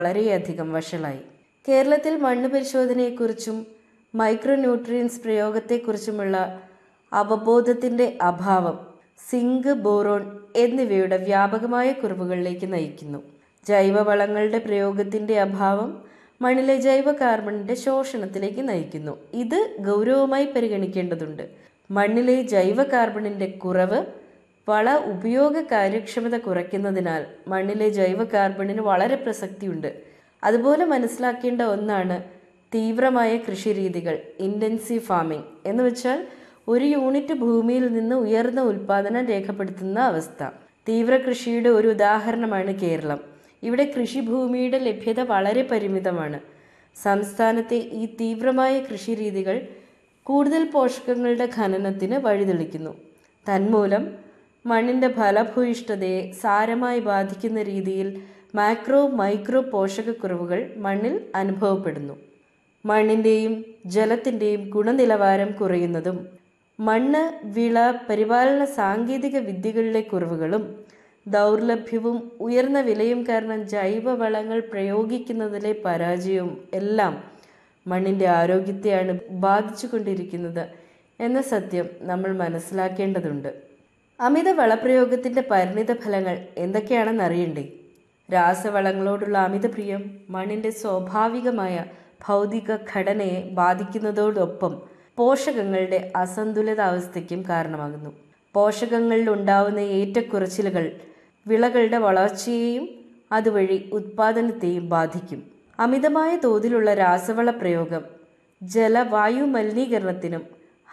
വളരെയധികം വഷളായി കേരളത്തിൽ മണ്ണ് പരിശോധനയെക്കുറിച്ചും മൈക്രോ ന്യൂട്രിയൻസ് പ്രയോഗത്തെക്കുറിച്ചുമുള്ള അവബോധത്തിന്റെ അഭാവം സിങ്ക് ബോറോൺ എന്നിവയുടെ വ്യാപകമായ കുറവുകളിലേക്ക് നയിക്കുന്നു ജൈവവളങ്ങളുടെ പ്രയോഗത്തിന്റെ അഭാവം മണ്ണിലെ ജൈവ കാർബണിന്റെ ശോഷണത്തിലേക്ക് നയിക്കുന്നു ഇത് ഗൗരവമായി പരിഗണിക്കേണ്ടതുണ്ട് മണ്ണിലെ ജൈവ കാർബണിന്റെ കുറവ് വള ഉപയോഗ കാര്യക്ഷമത കുറയ്ക്കുന്നതിനാൽ മണ്ണിലെ ജൈവ കാർബണിന് വളരെ പ്രസക്തിയുണ്ട് അതുപോലെ മനസ്സിലാക്കേണ്ട ഒന്നാണ് തീവ്രമായ കൃഷിരീതികൾ ഇൻറ്റൻസീവ് ഫാമിംഗ് എന്ന് വെച്ചാൽ ഒരു യൂണിറ്റ് ഭൂമിയിൽ നിന്ന് ഉയർന്ന ഉൽപാദനം രേഖപ്പെടുത്തുന്ന അവസ്ഥ തീവ്ര കൃഷിയുടെ ഒരു ഉദാഹരണമാണ് കേരളം ഇവിടെ കൃഷിഭൂമിയുടെ ലഭ്യത വളരെ പരിമിതമാണ് സംസ്ഥാനത്തെ ഈ തീവ്രമായ കൃഷിരീതികൾ കൂടുതൽ പോഷകങ്ങളുടെ ഖനനത്തിന് വഴിതെളിക്കുന്നു തന്മൂലം മണ്ണിന്റെ ഫലഭൂയിഷ്ഠതയെ സാരമായി ബാധിക്കുന്ന രീതിയിൽ മാക്രോ മൈക്രോ പോഷകക്കുറവുകൾ മണ്ണിൽ അനുഭവപ്പെടുന്നു മണ്ണിന്റെയും ജലത്തിന്റെയും ഗുണനിലവാരം കുറയുന്നതും മണ്ണ് വിള പരിപാലന സാങ്കേതിക വിദ്യകളിലെ കുറവുകളും ദൗർലഭ്യവും ഉയർന്ന വിലയും കാരണം ജൈവവളങ്ങൾ പ്രയോഗിക്കുന്നതിലെ പരാജയവും എല്ലാം മണ്ണിന്റെ ആരോഗ്യത്തെയാണ് ബാധിച്ചുകൊണ്ടിരിക്കുന്നത് എന്ന സത്യം നമ്മൾ മനസ്സിലാക്കേണ്ടതുണ്ട് അമിത വളപ്രയോഗത്തിന്റെ പരിണിത ഫലങ്ങൾ എന്തൊക്കെയാണെന്ന് അറിയണ്ടേ രാസവളങ്ങളോടുള്ള അമിത പ്രിയം മണ്ണിന്റെ സ്വാഭാവികമായ ഭൗതിക ഘടനയെ ബാധിക്കുന്നതോടൊപ്പം പോഷകങ്ങളുടെ അസന്തുലിതാവസ്ഥയ്ക്കും കാരണമാകുന്നു പോഷകങ്ങളിൽ ഉണ്ടാവുന്ന ഏറ്റക്കുറച്ചിലുകൾ വിളകളുടെ വളർച്ചയെയും അതുവഴി ഉത്പാദനത്തെയും ബാധിക്കും അമിതമായ തോതിലുള്ള രാസവള പ്രയോഗം ജലവായു മലിനീകരണത്തിനും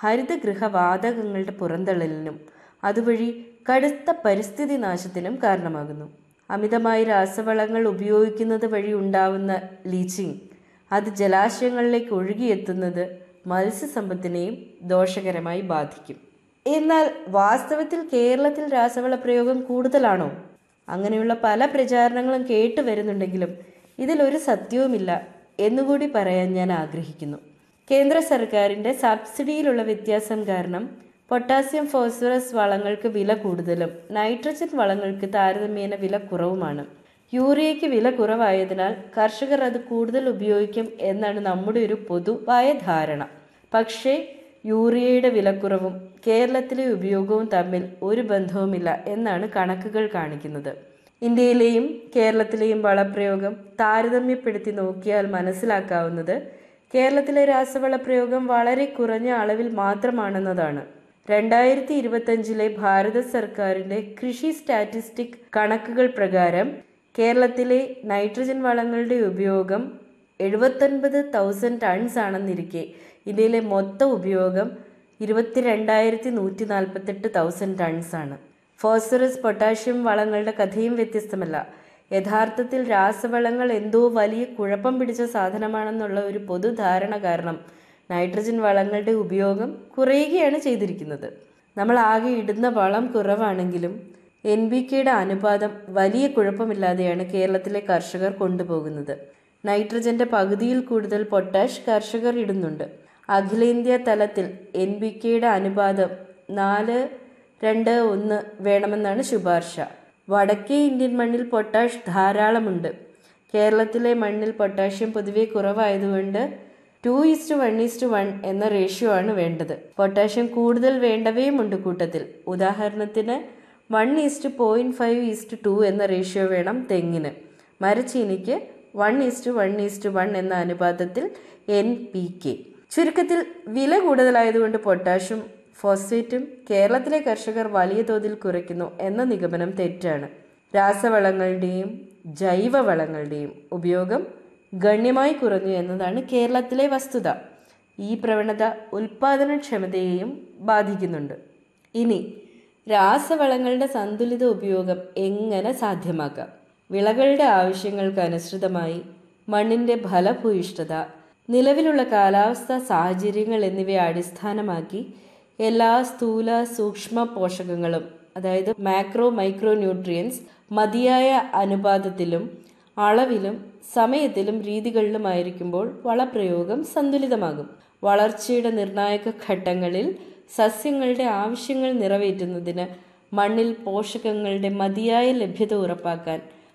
ഹരിതഗൃഹവാതകങ്ങളുടെ പുറന്തള്ളലിനും അതുവഴി കടുത്ത പരിസ്ഥിതി നാശത്തിനും കാരണമാകുന്നു അമിതമായി രാസവളങ്ങൾ ഉപയോഗിക്കുന്നത് വഴി ഉണ്ടാവുന്ന ലീച്ചിങ് അത് ജലാശയങ്ങളിലേക്ക് ഒഴുകിയെത്തുന്നത് മത്സ്യസമ്പത്തിനെയും ദോഷകരമായി ബാധിക്കും എന്നാൽ വാസ്തവത്തിൽ കേരളത്തിൽ രാസവള പ്രയോഗം കൂടുതലാണോ അങ്ങനെയുള്ള പല പ്രചാരണങ്ങളും കേട്ടു വരുന്നുണ്ടെങ്കിലും ഇതിലൊരു സത്യവുമില്ല എന്നുകൂടി പറയാൻ ഞാൻ ആഗ്രഹിക്കുന്നു കേന്ദ്ര സർക്കാരിൻ്റെ സബ്സിഡിയിലുള്ള വ്യത്യാസം കാരണം പൊട്ടാസ്യം ഫോസ്ഫറസ് വളങ്ങൾക്ക് വില കൂടുതലും നൈട്രജൻ വളങ്ങൾക്ക് താരതമ്യേന വില കുറവുമാണ് യൂറിയയ്ക്ക് വില കുറവായതിനാൽ കർഷകർ അത് കൂടുതൽ ഉപയോഗിക്കും എന്നാണ് നമ്മുടെ ഒരു പൊതുവായ ധാരണ പക്ഷേ യൂറിയയുടെ വിലക്കുറവും കേരളത്തിലെ ഉപയോഗവും തമ്മിൽ ഒരു ബന്ധവുമില്ല എന്നാണ് കണക്കുകൾ കാണിക്കുന്നത് ഇന്ത്യയിലെയും കേരളത്തിലെയും വളപ്രയോഗം താരതമ്യപ്പെടുത്തി നോക്കിയാൽ മനസ്സിലാക്കാവുന്നത് കേരളത്തിലെ രാസവള പ്രയോഗം വളരെ കുറഞ്ഞ അളവിൽ മാത്രമാണെന്നതാണ് രണ്ടായിരത്തി ഇരുപത്തഞ്ചിലെ ഭാരത സർക്കാരിന്റെ കൃഷി സ്റ്റാറ്റിസ്റ്റിക് കണക്കുകൾ പ്രകാരം കേരളത്തിലെ നൈട്രജൻ വളങ്ങളുടെ ഉപയോഗം എഴുപത്തൊൻപത് തൗസൻഡ് ടൺസ് ആണെന്നിരിക്കെ ഇന്ത്യയിലെ മൊത്തം ഉപയോഗം ഇരുപത്തിരണ്ടായിരത്തി നൂറ്റി നാൽപ്പത്തെട്ട് തൗസൻഡ് ടൺസ് ആണ് ഫോസ്ഫറസ് പൊട്ടാഷ്യം വളങ്ങളുടെ കഥയും വ്യത്യസ്തമല്ല യഥാർത്ഥത്തിൽ രാസവളങ്ങൾ എന്തോ വലിയ കുഴപ്പം പിടിച്ച സാധനമാണെന്നുള്ള ഒരു പൊതുധാരണ കാരണം നൈട്രജൻ വളങ്ങളുടെ ഉപയോഗം കുറയുകയാണ് ചെയ്തിരിക്കുന്നത് നമ്മൾ ആകെ ഇടുന്ന വളം കുറവാണെങ്കിലും എൻ ബി കെയുടെ അനുപാതം വലിയ കുഴപ്പമില്ലാതെയാണ് കേരളത്തിലെ കർഷകർ കൊണ്ടുപോകുന്നത് നൈട്രജന്റെ പകുതിയിൽ കൂടുതൽ പൊട്ടാഷ് കർഷകർ ഇടുന്നുണ്ട് അഖിലേന്ത്യാ തലത്തിൽ എൻ ബി കെയുടെ അനുപാതം നാല് രണ്ട് ഒന്ന് വേണമെന്നാണ് ശുപാർശ വടക്കേ ഇന്ത്യൻ മണ്ണിൽ പൊട്ടാഷ് ധാരാളമുണ്ട് കേരളത്തിലെ മണ്ണിൽ പൊട്ടാഷ്യം പൊതുവെ കുറവായതുകൊണ്ട് two is to one is to one എന്ന റേഷ്യോ ആണ് വേണ്ടത് പൊട്ടാഷ്യം കൂടുതൽ വേണ്ടവയുമുണ്ട് കൂട്ടത്തിൽ ഉദാഹരണത്തിന് one is to point five is to two എന്ന റേഷ്യോ വേണം തെങ്ങിന് മരച്ചീനിക്ക് one is to one is to one എന്ന അനുപാതത്തിൽ എൻ പി കെ ചുരുക്കത്തിൽ വില കൂടുതലായതുകൊണ്ട് പൊട്ടാഷ്യം ഫോസ്ഫേറ്റും കേരളത്തിലെ കർഷകർ വലിയ തോതിൽ കുറയ്ക്കുന്നു എന്ന നിഗമനം തെറ്റാണ് രാസവളങ്ങളുടെയും ജൈവവളങ്ങളുടെയും ഉപയോഗം ഗണ്യമായി കുറഞ്ഞു എന്നതാണ് കേരളത്തിലെ വസ്തുത ഈ പ്രവണത ഉൽപാദനക്ഷമതയെയും ബാധിക്കുന്നുണ്ട് ഇനി രാസവളങ്ങളുടെ സന്തുലിത ഉപയോഗം എങ്ങനെ സാധ്യമാക്കാം വിളകളുടെ ആവശ്യങ്ങൾക്ക് അനുസൃതമായി മണ്ണിന്റെ ഫലഭൂയിഷ്ഠത നിലവിലുള്ള കാലാവസ്ഥാ സാഹചര്യങ്ങൾ എന്നിവയെ അടിസ്ഥാനമാക്കി എല്ലാ സ്ഥൂല സൂക്ഷ്മ പോഷകങ്ങളും അതായത് മാക്രോ മൈക്രോ ന്യൂട്രിയൻസ് മതിയായ അനുപാതത്തിലും അളവിലും സമയത്തിലും രീതികളിലുമായിരിക്കുമ്പോൾ വളപ്രയോഗം സന്തുലിതമാകും വളർച്ചയുടെ നിർണായക ഘട്ടങ്ങളിൽ സസ്യങ്ങളുടെ ആവശ്യങ്ങൾ നിറവേറ്റുന്നതിന് മണ്ണിൽ പോഷകങ്ങളുടെ മതിയായ ലഭ്യത ഉറപ്പാക്കാൻ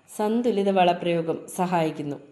സന്തുലിത വളപ്രയോഗം സഹായിക്കുന്നു